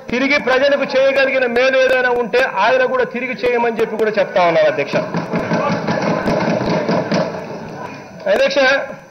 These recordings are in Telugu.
తిరిగి ప్రజలకు చేయగలిగిన మేలు ఏదైనా ఉంటే ఆయన కూడా తిరిగి చేయమని చెప్పి కూడా చెప్తా ఉన్నారు అధ్యక్ష అధ్యక్ష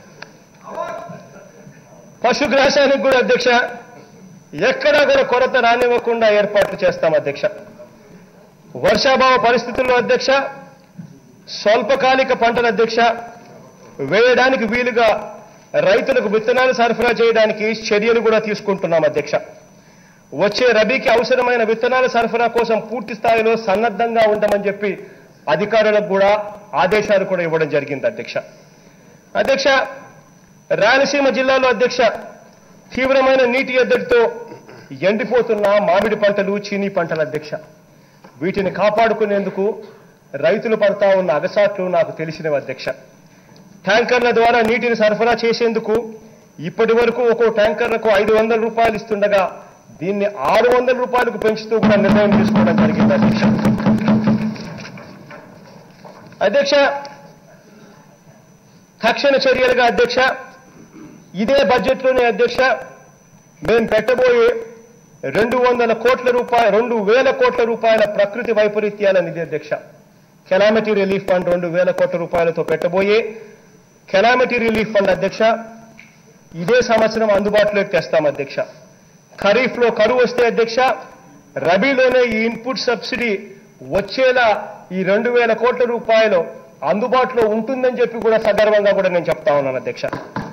పశుగ్రాసానికి కూడా అధ్యక్ష ఎక్కడా కూడా కొరత రానివ్వకుండా ఏర్పాట్లు చేస్తాం అధ్యక్ష వర్షాభావ పరిస్థితుల్లో అధ్యక్ష స్వల్పకాలిక పంటల అధ్యక్ష వేయడానికి వీలుగా రైతులకు విత్తనాలు సరఫరా చేయడానికి చర్యలు కూడా తీసుకుంటున్నాం అధ్యక్ష వచ్చే రబీకి అవసరమైన విత్తనాల సరఫరా కోసం పూర్తి స్థాయిలో సన్నద్ధంగా ఉండమని చెప్పి అధికారులకు కూడా ఆదేశాలు కూడా ఇవ్వడం జరిగింది అధ్యక్ష అధ్యక్ష రాయలసీమ జిల్లాలో అధ్యక్ష తీవ్రమైన నీటి ఎద్దడితో ఎండిపోతున్న మామిడి పంటలు చీనీ పంటల అధ్యక్ష వీటిని కాపాడుకునేందుకు రైతులు పడతా ఉన్న అగసాట్లు నాకు తెలిసినవి అధ్యక్ష ట్యాంకర్ల ద్వారా నీటిని సరఫరా చేసేందుకు ఇప్పటి వరకు ఒక్కో ట్యాంకర్లకు ఐదు వందల రూపాయలు ఇస్తుండగా దీన్ని ఆరు వందల రూపాయలకు పెంచుతూ కూడా నిర్ణయం తీసుకోవడం జరిగింది అధ్యక్ష అధ్యక్ష తక్షణ చర్యలుగా అధ్యక్ష ఇదే బడ్జెట్లోనే అధ్యక్ష మేము పెట్టబోయే రెండు వందల కోట్ల రూపాయల రెండు వేల కోట్ల రూపాయల ప్రకృతి వైపరీత్యాల నిధి అధ్యక్ష కెలామిటీ రిలీఫ్ ఫండ్ రెండు వేల కోట్ల రూపాయలతో పెట్టబోయే కెలామిటీ రిలీఫ్ ఫండ్ అధ్యక్ష ఇదే సంవత్సరం అందుబాటులోకి తెస్తాం అధ్యక్ష ఖరీఫ్ లో కరువు వస్తే అధ్యక్ష రబీలోనే ఈ ఇన్పుట్ సబ్సిడీ వచ్చేలా ఈ రెండు వేల కోట్ల రూపాయలు అందుబాటులో ఉంటుందని చెప్పి కూడా సగర్వంగా కూడా నేను చెప్తా ఉన్నాను అధ్యక్ష